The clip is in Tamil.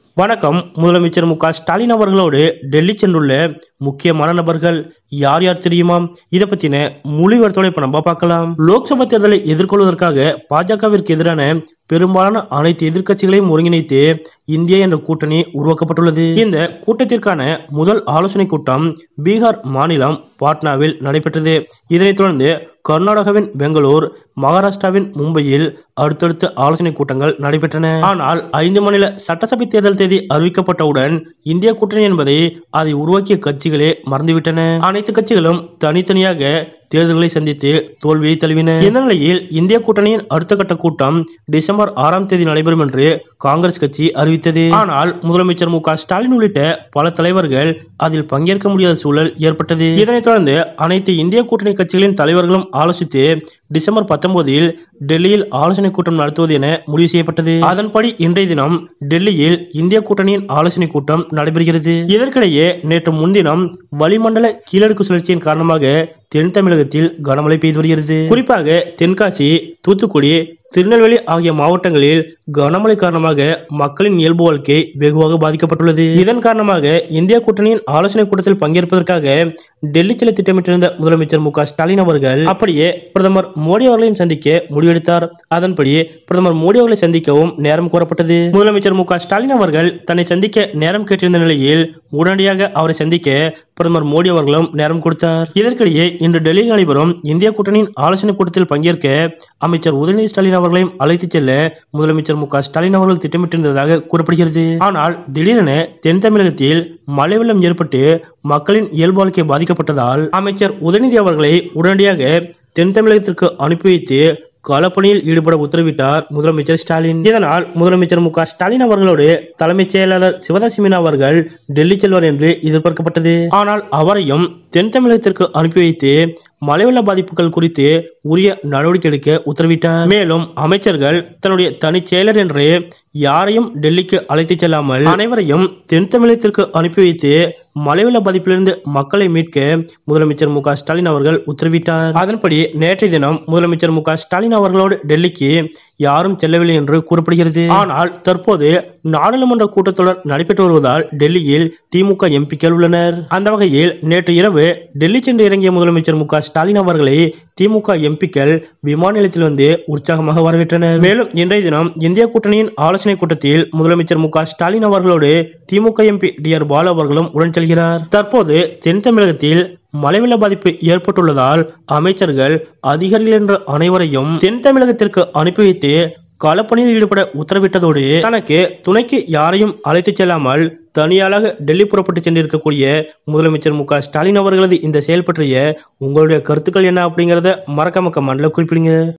வணக்கம் முதலமைச்சர் மு க ஸ்டாலின் அவர்களோடு டெல்லி சென்றுள்ள முக்கியமான நபர்கள் யார் யார் தெரியுமா இதை பத்தின முழு விவரத்தோட இப்ப நம்ம பார்க்கலாம் லோக்சபா தேர்தலை எதிர்கொள்வதற்காக பாஜகவிற்கு எதிரான பெரும்பாலான அனைத்து எதிர்க்கட்சிகளையும் ஒருங்கிணைத்து இந்தியா என்ற கூட்டணி உருவாக்கப்பட்டுள்ளது இந்த கூட்டத்திற்கான முதல் ஆலோசனை கூட்டம் பீகார் மாநிலம் பாட்னாவில் நடைபெற்றது இதனைத் தொடர்ந்து கர்நாடகாவின் பெங்களூர் மகாராஷ்டிராவின் மும்பையில் அடுத்தடுத்த ஆலோசனை கூட்டங்கள் நடைபெற்றன ஆனால் ஐந்து மாநில சட்டசபை தேர்தல் தேதி அறிவிக்கப்பட்டவுடன் இந்திய கூட்டணி என்பதை அதை உருவாக்கிய கட்சிகளே மறந்துவிட்டன அனைத்து கட்சிகளும் தனித்தனியாக தேர்தல்களை சந்தித்து தோல்வியை தழுவின இந்த நிலையில் இந்திய கூட்டணியின் அடுத்த கட்ட கூட்டம் டிசம்பர் ஆறாம் தேதி நடைபெறும் என்று காங்கிரஸ் கட்சி அறிவித்தது ஆனால் முதலமைச்சர் மு க ஸ்டாலின் உள்ளிட்ட பல தலைவர்கள் அதில் பங்கேற்க முடியாத சூழல் ஏற்பட்டது இதனைத் தொடர்ந்து அனைத்து இந்திய கூட்டணி கட்சிகளின் தலைவர்களும் ஆலோசித்து டிசம்பர் பத்தொன்பதில் டெல்லியில் ஆலோசனை கூட்டம் நடத்துவது என முடிவு செய்யப்பட்டது அதன்படி இன்றைய தினம் டெல்லியில் இந்திய கூட்டணியின் ஆலோசனை கூட்டம் நடைபெறுகிறது இதற்கிடையே நேற்று முன்தினம் வளிமண்டல கீழடுக்கு சுழற்சியின் காரணமாக தென் தமிழகத்தில் கனமழை பெய்து வருகிறது குறிப்பாக தென்காசி தூத்துக்குடி திருநெல்வேலி ஆகிய மாவட்டங்களில் கனமழை காரணமாக மக்களின் இயல்பு வாழ்க்கை வெகுவாக பாதிக்கப்பட்டுள்ளது இதன் காரணமாக இந்திய கூட்டணியின் ஆலோசனை கூட்டத்தில் பங்கேற்பதற்காக டெல்லி செல்ல திட்டமிட்டிருந்த முதலமைச்சர் மு க ஸ்டாலின் அவர்கள் அப்படியே பிரதமர் மோடி அவர்களையும் சந்திக்க முடிவெடுத்தார் அதன்படி பிரதமர் மோடி அவர்களை சந்திக்கவும் நேரம் கோரப்பட்டது முதலமைச்சர் மு க ஸ்டாலின் அவர்கள் தன்னை சந்திக்க நேரம் கேட்டிருந்த நிலையில் உடனடியாக அவரை சந்திக்க பிரதமர் மோடி அவர்களும் நேரம் கொடுத்தார் இதற்கிடையே இன்று டெல்லியில் நடைபெறும் இந்திய கூட்டணியின் ஆலோசனை கூட்டத்தில் பங்கேற்க அமைச்சர் உதயநிதி ஸ்டாலின் அவர்களையும் அழைத்துச் செல்ல முதலமைச்சர் மு க ஸ்டாலின் அவர்கள் திட்டமிட்டிருந்ததாக கூறப்படுகிறது ஆனால் திடீரென தென் தமிழகத்தில் மழை வெள்ளம் ஏற்பட்டு மக்களின் இயல்பு வாழ்க்கை பாதிக்கப்பட்டதால் அமைச்சர் உதயநிதி அவர்களை உடனடியாக தென் தமிழகத்திற்கு அனுப்பி வைத்து களப்பணியில் ஈடுபட உத்தரவிட்டார் முதலமைச்சர் ஸ்டாலின் இதனால் முதலமைச்சர் மு க ஸ்டாலின் அவர்களோடு தலைமைச் செயலாளர் சிவதாசி மீனா அவர்கள் டெல்லி செல்வார் என்று எதிர்பார்க்கப்பட்டது ஆனால் அவரையும் தென் தமிழகத்திற்கு அனுப்பி வைத்து மழை வெள்ள பாதிப்புகள் குறித்து உரிய நடவடிக்கை எடுக்க உத்தரவிட்டார் மேலும் அமைச்சர்கள் தன்னுடைய தனி செயலர் என்று யாரையும் டெல்லிக்கு அழைத்துச் செல்லாமல் அனைவரையும் தென் தமிழகத்திற்கு அனுப்பி வைத்து மழை வெள்ள பாதிப்பிலிருந்து மக்களை மீட்க முதலமைச்சர் மு க ஸ்டாலின் அவர்கள் உத்தரவிட்டார் அதன்படி நேற்றைய தினம் முதலமைச்சர் மு க ஸ்டாலின் அவர்களோடு டெல்லிக்கு யாரும் செல்லவில்லை என்று கூறப்படுகிறது ஆனால் தற்போது நாடாளுமன்ற கூட்டத்தொடர் நடைபெற்று வருவதால் டெல்லியில் திமுக எம்பிக்கள் உள்ளனர் அந்த வகையில் நேற்று இரவு டெல்லி சென்று இறங்கிய முதலமைச்சர் மு க ஸ்டாலின் அவர்களை திமுக எம்பிக்கள் விமான நிலையத்தில் வந்து உற்சாகமாக வரவேற்றனர் மேலும் இன்றைய தினம் இந்திய கூட்டணியின் ஆலோசனை கூட்டத்தில் முதலமைச்சர் மு க ஸ்டாலின் அவர்களோடு DMK MP T R Balu அவர்களும் உடன் செல்கிறார் தற்போது தென் தமிழகத்தில் மழை வெள்ள பாதிப்பு ஏற்பட்டுள்ளதால் அமைச்சர்கள் அதிகாரிகள் என்ற அனைவரையும் தென் தமிழகத்திற்கு அனுப்பி வைத்து களப்பணியில் ஈடுபட உத்தரவிட்டதோடு தனக்கு துணைக்கு யாரையும் அழைத்துச் செல்லாமல் தனியாளாக டெல்லி புறப்பட்டு சென்றிருக்கக்கூடிய முதலமைச்சர் மு க ஸ்டாலின் அவர்களது இந்த செயல் பற்றிய உங்களுடைய கருத்துக்கள் என்ன அப்படிங்கறத மறக்காம கமெண்ட்ல குறிப்பிடுங்க